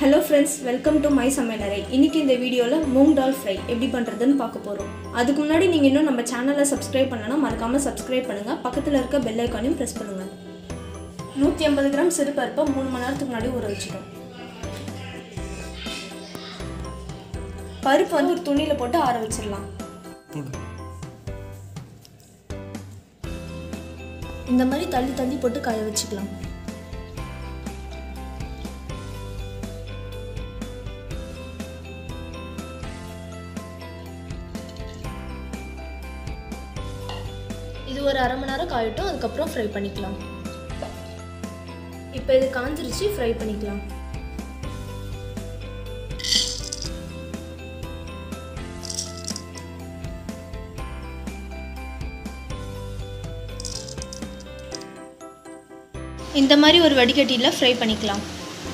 hello friends welcome to my சமையலறை இன்னைக்கு இந்த வீடியோவில் மூங் டால் ஃப்ரை எப்படி பண்ணுறதுன்னு பார்க்க போகிறோம் அதுக்கு முன்னாடி நீங்கள் இன்னும் நம்ம சேனலை சப்ஸ்கிரைப் பண்ணனா மறக்காமல் சப்ஸ்கிரைப் பண்ணுங்கள் பக்கத்தில் இருக்க பெல் ஐக்கானையும் ப்ரெஸ் பண்ணுங்கள் நூற்றி ஐம்பது கிராம் சிறுபருப்பை மூணு மணி நேரத்துக்கு முன்னாடி ஊற வச்சிடும் பருப்பு வந்து ஒரு துணியில் போட்டு ஆற வச்சிடலாம் இந்த மாதிரி தள்ளி தள்ளி போட்டு காய வச்சுக்கலாம் இது ஒரு அரை மணி நேரம் காயட்டும் அதுக்கப்புறம் ஃப்ரை பண்ணிக்கலாம் இப்போ இது காஞ்சிருச்சு ஃப்ரை பண்ணிக்கலாம் இந்த மாதிரி ஒரு வடிகட்டியில் ஃப்ரை பண்ணிக்கலாம்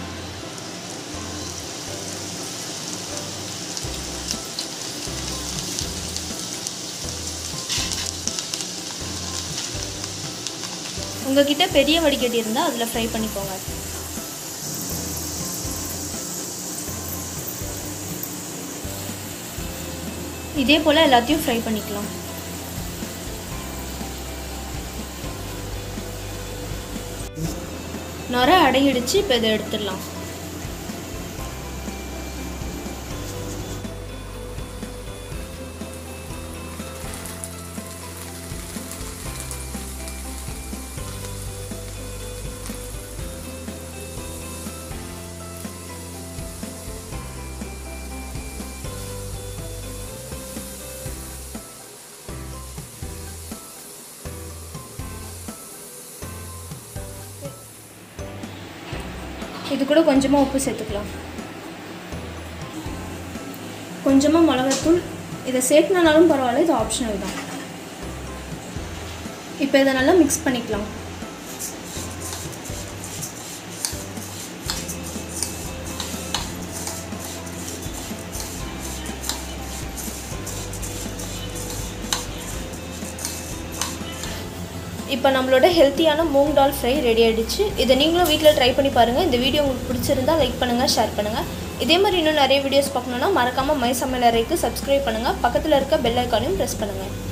உங்ககிட்ட பெரிய வடிகட்டி இருந்தால் அதில் ஃப்ரை பண்ணிக்கோங்க இதே போல் எல்லாத்தையும் ஃப்ரை பண்ணிக்கலாம் நொர அடையிடுச்சு இப்போ இதை எடுத்துடலாம் இது கூட கொஞ்சமாக உப்பு சேர்த்துக்கலாம் கொஞ்சமாக மிளகாத்தூள் இதை சேர்க்கணுனாலும் பரவாயில்ல இது ஆப்ஷனல் தான் இப்போ இதை நல்லா மிக்ஸ் பண்ணிக்கலாம் இப்போ நம்மளோட ஹெல்த்தியான மூங் டால் ஃப்ரை ரெடி ஆகிடுச்சு இதை நீங்களும் வீட்டில் ட்ரை பண்ணி பாருங்கள் இந்த வீடியோ உங்களுக்கு பிடிச்சிருந்தா லைக் பண்ணுங்கள் ஷேர் பண்ணுங்கள் இதே மாதிரி இன்னும் நிறைய வீடியோஸ் பார்க்கணுன்னா மறக்காமல் மை சமையல் அறைக்கு சப்ஸ்கிரைப் பண்ணுங்கள் பக்கத்தில் இருக்க பெல் ஐக்கானையும் ப்ரெஸ் பண்ணுங்கள்